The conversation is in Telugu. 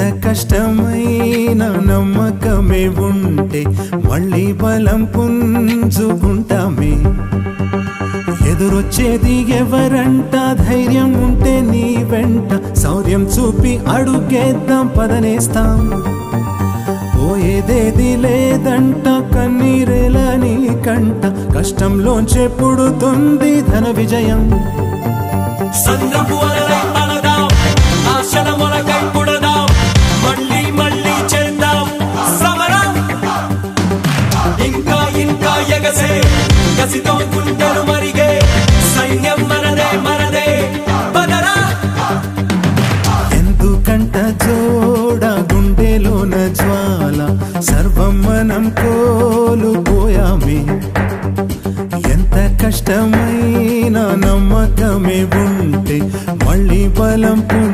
కష్టమైన నమ్మకమే ఉంటే మళ్ళీ బలం పుంజుకుంటామే ఎదురొచ్చేది ఎవరంట ధైర్యం ఉంటే నీ వెంట శౌర్యం చూపి అడుగేద్దాం పదనేస్తాం పోయేదేది లేదంట కన్నీరేలా నీ కంట కష్టంలోంచే పుడుతుంది ధన విజయం సంద్రపు అలలై అలదాం ఆశల మొలకై పుడదాం మళ్ళీ మళ్ళీ చేద్దాం సమరం ఇంకా ఇంకా ఎగసే కసితో గుండెలు మరిగే సైన్యం మనదే మనదే బదరా ఎందుకంట జోడ గుండెలోన జ్వాల సర్వం మనం కోలుపోయామే ఎంత కష్టమైన నమ్మకమే ఉంటే మళ్ళీ బలం పుంజుకుంటామే